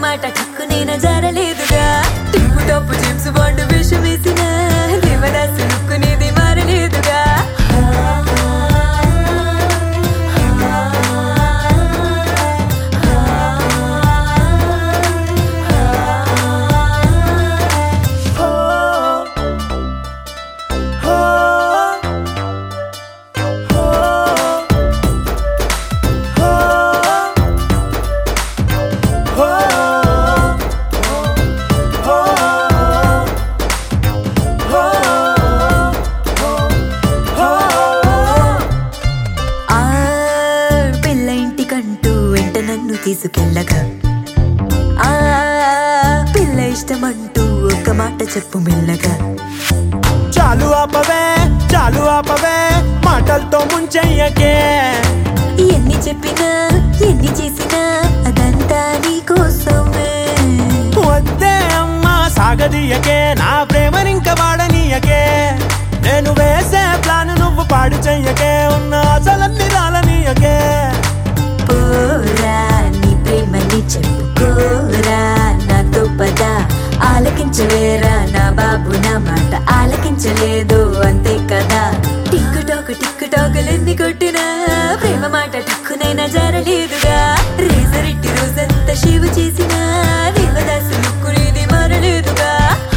మాట టక్కునైనా జారలేదుగా టిప్పు టప్పు జేమ్స్ బాండ్ వేషం వేసిన దేవదాసు లుక్కునేది మారలేదుగా ఆ పిల్ల ఇంటికంటూ వెంట నన్ను తీసుకెళ్ళగా ఆ పిల్ల ఇష్టమంటూ ఒక మాట చెప్పు మెల్లగా చాలు ఆపవే చాలు ఆపవే మాటలతో ముంచెయ్యకే ఎన్ని చెప్పినా ఎన్ని చేసినా అదంతా నీ కోసమే వద్దే అమ్మా సాగదీయకే నా ప్రేమనింక వాడనీయకే నేను వేసే ప్లాన్ నువ్వు పాడు చెయ్యకే ఉన్న అసలన్నీ రాలనీయకే పోరా నీ ప్రేమని చెప్పుకోరా నాతో పద ఆలకించవేరా నా బాబు నా మాట ఆలకించలేదు అంతే కదా టిక్కు టాకు టిక్కు టాకులెన్ని కొట్టినా ప్రేమ మాట టక్కునైనా జరలేదుగా రేజరిట్టి రోజంతా శివ చేసిన దేవదాసు లుక్కునేది మారలేదుగా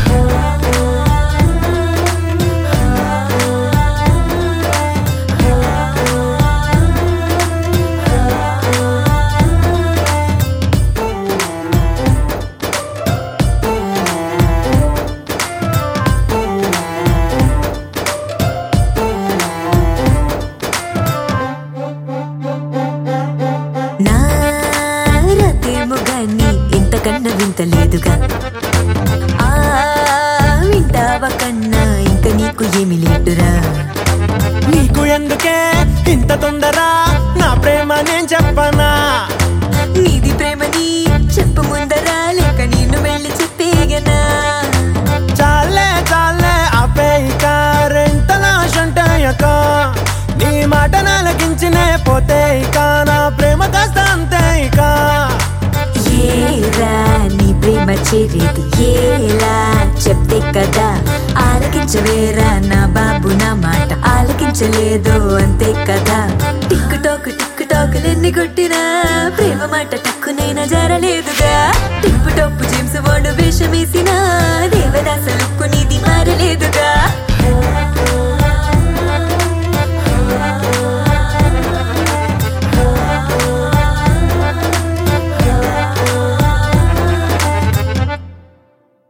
నా రతేమో గాని ఇంతకన్నా వింత లేదుగా ఆ వింటావా కన్నా ఇంక నీకు ఏమి లేదురా నీకు ఎందుకే ఇంత తొందర నా ప్రేమ నేను చెప్పనా నీది ప్రేమని చెప్పు ముందరా లేక నేను వెళ్ళి చెప్పేగనా చాలే చాలే ఆపే ఇక రెంతల షంటయ్యక నీ మాట నలకించినే పోతే ఇక నా ప్రేమ కాస్త అంతే ఇక ఏరా నీ ప్రేమ చేరేది ఏలా చెప్తే కదా ఆలకించవేరా నా బాబు నా మాట ఆలకించలేదు అంతే కదా టిక్కు టాకు టిక్కు టాకులెన్ని కొట్టినా ప్రేమ మాట టక్కునైనా జరలేదుగా టిప్పు టప్పు జేమ్స్ బాండ్ వేషమేసిన దేవదాస లుక్కు